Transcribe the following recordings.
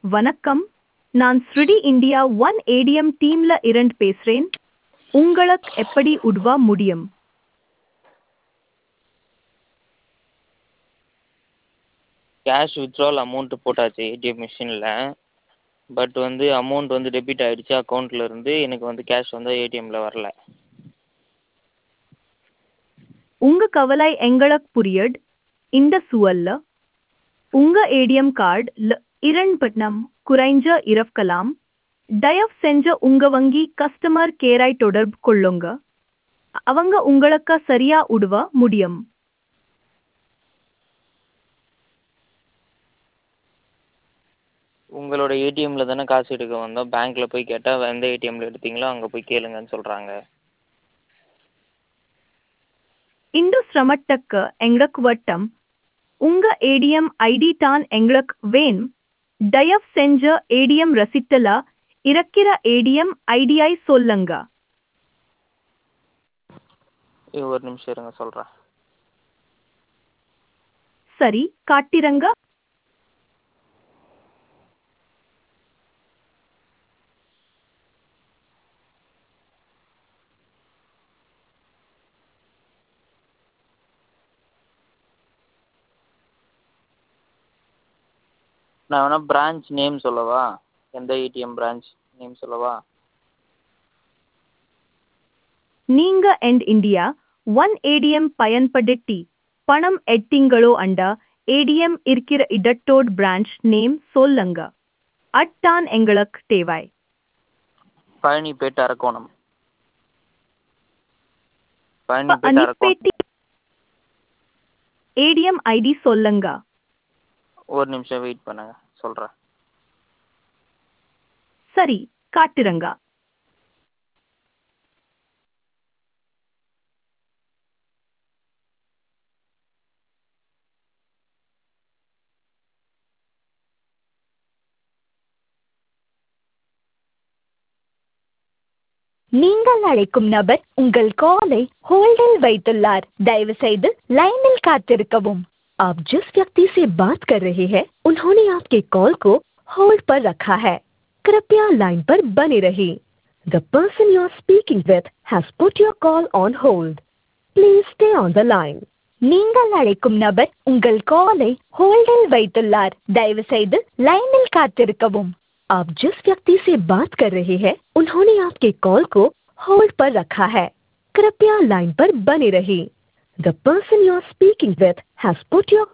வணக்கம் நான் ஸ்ருடி இந்தியா ஒன் ஏடிஎம் டீம்ல இருந்து பேசுறேன் உங்களுக்கு எப்படி உதவ முடியும் கேஷ் வித்ட்ரால் அமௌண்ட்டு போட்டாச்சு ஏடிஎம் மிஷினில் பட் வந்து அமௌண்ட் வந்து டெபிட் ஆகிடுச்சு அக்கௌண்ட்டில் இருந்து எனக்கு வந்து கேஷ் வந்து ஏடிஎம்மில் வரல உங்க கவலை எங்களுக்கு புரியுது இந்த சூழல்ல உங்க ஏடிஎம் கார்டு இரண்டு பட்டம் குறைஞ்ச இருக்கலாம் தயவு செஞ்சு உங்க வங்கி கஸ்டமர் கேரை தொடர்பு கொள்ளுங்க அவங்க உங்களுக்கு சரியா உதவ முடியும் உங்களோட ஏடிஎம்மில் தானே காசு எடுக்க வந்தோம் பேங்க்கில் போய் கேட்டால் எந்த ஏடிஎம்மில் எடுத்தீங்களோ அங்கே போய் கேளுங்கன்னு சொல்கிறாங்க இந்த சிரமத்துக்கு எங்களுக்கு வட்டம் உங்க ஏடிஎம் ஐடி தான் எங்களுக்கு வேணும் தயவு செஞ்சு ஏடிஎம் ரசீட்டுல இருக்கிற ஏடிஎம் ஐடியை சொல்லுங்க இது ஒரு நிமிஷம் இருங்க சொல்கிறேன் சரி காட்டிரங்க நான் வேணால் பிரான்ச் நேம் சொல்லவா எந்த ஏடிஎம் பிரான்ச் நேம் சொல்லவா நீங்க எண்ட் இந்தியா ஒன் ஏடிஎம் பயன்படுத்தி பணம் எட்டிங்களோ அண்ட ஏடிஎம் இருக்கிற இடத்தோட் பிரான்ச் நேம் சொல்லுங்க அட்டான் எங்களுக்கு தேவை பழனிப்பேட் அரக்கோணம் பழனிப்பேட் அரக்கோணம் அனிப்பேட்டி ஏடிஎம் ஐடி சொல்லுங்க ஒரு நிமிஷம் வெயிட் பண்ணுங்க சொல்கிறேன் சரி காட்டுறங்க நீங்கள் அழைக்கும் நபர் உங்கள் காலை होल्डिल வைத்துள்ளார் दयவு செய்து लाइनिल காத்திருக்கவும் आप जिस व्यक्ति से बात कर रहे हैं उन्होंने आपके कॉल को होल्ड पर रखा है कृपया लाइन पर बने रहिए the person you are speaking with has put your call on hold please stay on the line நீங்கள் அழைக்கும் நபர் உங்கள் காலை होल्डिल வைத்துள்ளார் दयவு செய்து लाइनिल காத்திருக்கவும் आप जिस व्यक्ति से बात कर रहे हैं उन्होंने आपके कॉल को होल्ड पर रखा है कृपया लाइन पर बने रहिए the person you are speaking with has put your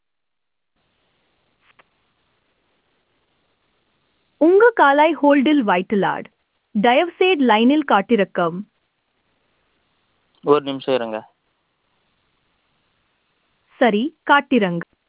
உங்க காலாய் ஹோல்டில் வைத்துள்ளார் தயவு செய்து லைனில் காட்டிருக்கவும் ஒரு நிமிஷம் இருங்க சரி காட்டிரங்க